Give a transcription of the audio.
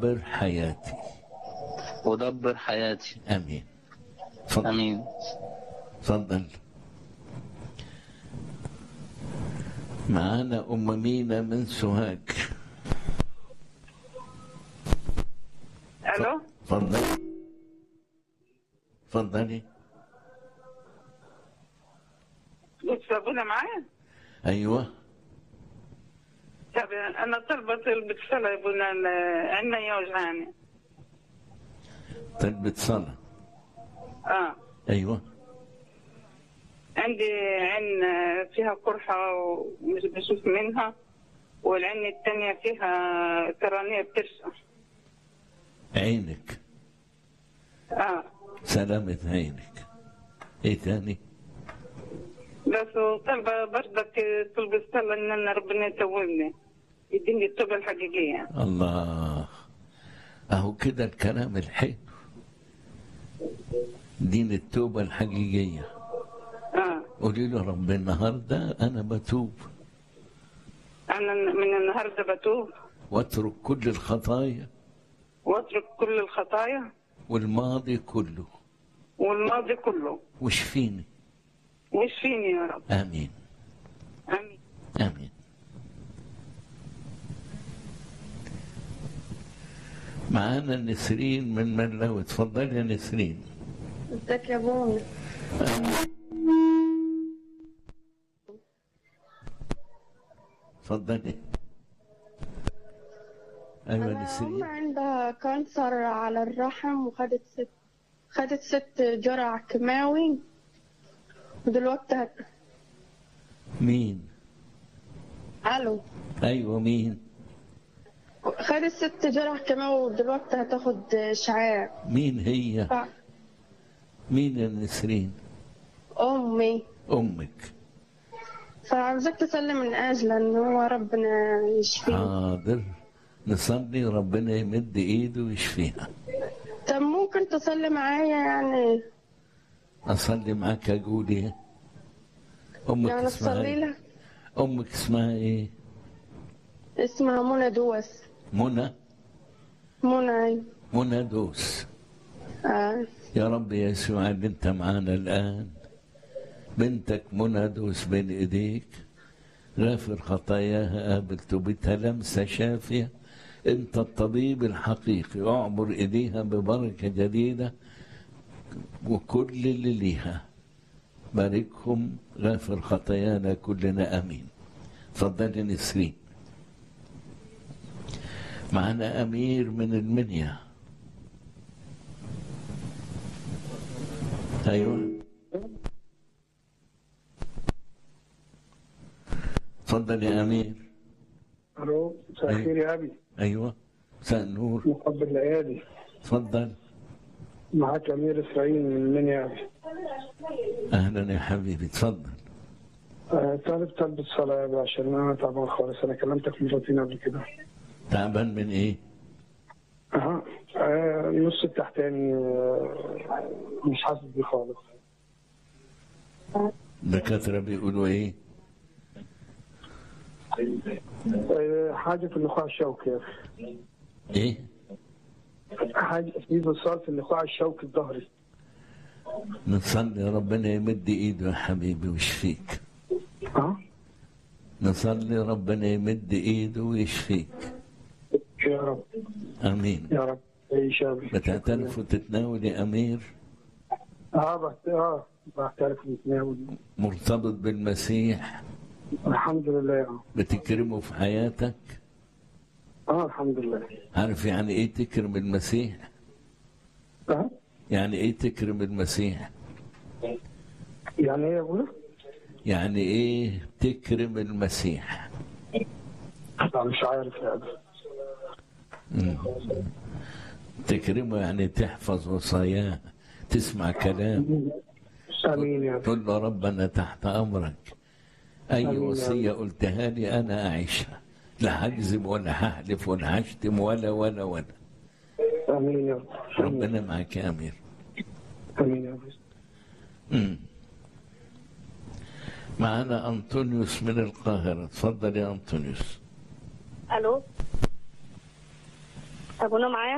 ودبر حياتي ودبر حياتي امين تفضل امين تفضل معانا ام مينا من سوهاج الو تفضلي تفضلي لسه ابونا معايا ايوه طب انا طلبت طلبة صلاة يا ابونا عنا يوجعني طلبة صلاة اه ايوه عندي عين فيها قرحة ومش بشوف منها والعين الثانية فيها ترانية بترشح عينك اه سلامة عينك ايه تاني بس طالبة برضك طلبة صلاة ان انا ربنا يتوبني يديني التوبة الحقيقية الله اهو كده الكلام الحلو دين التوبة الحقيقية اه قولي له رب النهاردة أنا بتوب انا من النهاردة بتوب واترك كل الخطايا واترك كل الخطايا والماضي كله والماضي كله واشفيني واشفيني يا رب آمين امين آمين معانا نسرين من ملاوي اتفضلي يا نسرين ازيك يا بونا اتفضلي ايوه انا أم نسرين عندها كانسر على الرحم وخدت ست خدت ست جرعة كيماوي ودلوقتي هت... مين الو ايوه مين خدت ست جرعة كيماوي ودلوقتي هتاخد اشعاع مين هي ف... مين يا نسرين امي امك فعاوزاك تسلم من اجل ان هو ربنا يشفيه حاضر نصلي ربنا يمد ايده ويشفيها طب ممكن تصلي معايا يعني اصلي معاك اقول ايه امك يعني اسمها تصلي ايه لها امك اسمها ايه اسمها منى دوس منى منى أيوة. منى دوس آه. يا رب يا يسوع اللي انت معانا الان بنتك منى دوس بين ايديك غافر خطاياها قابل توبتها لمسه شافيه انت الطبيب الحقيقي اعبر ايديها ببركه جديده وكل اللي ليها باركهم غافر خطايانا كلنا امين تفضلي نسرين معنا امير من المنيا ايوه تفضل يا امير الو مساء الخير يا ابي ايوه مساء النور مقبل الايادي تفضل معاك امير اسرائيل من المنيا يا ابي اهلا يا حبيبي تفضل آه، طالب طلب الصلاة يا ابي عشان انا تعبان خالص انا كلمتك مرتين قبل كده تعبان من ايه اها آه، النص التحتاني آه، مش حاسس بيه خالص الدكاتره بيقولوا ايه آه، حاجة في النخاع الشوكي يا اخي ايه حاجة في بصار في النخاع الشوكي الظهري نصلي ربنا يمد ايده يا حبيبي ويشفيك اه نصلي ربنا يمد ايده ويشفيك يا رب امين يا رب ايش يا ابي بتعترف وتتناول يا امير اه بحت... اه بعترف متناول مرتبط بالمسيح الحمد لله يا رب. بتكرمه في حياتك اه الحمد لله عارف يعني ايه تكرم المسيح اه يعني ايه تكرم المسيح يعني ايه يا ابونا؟ يعني ايه تكرم المسيح لا مش عارف يا ابي مم. تكرمه يعني تحفظ وصاياه تسمع كلام امين يا ابي تقول له رب انا تحت امرك اي آمين يا وصيه رب. قلتها لي انا اعيشها لا هكذب ولا هحلف ولا هشتم ولا ولا ولا امين يا رب امين ربنا معك يا امير امين يا ابي مم. معنا انطونيوس من القاهره تفضل يا انطونيوس الو ابونا معايا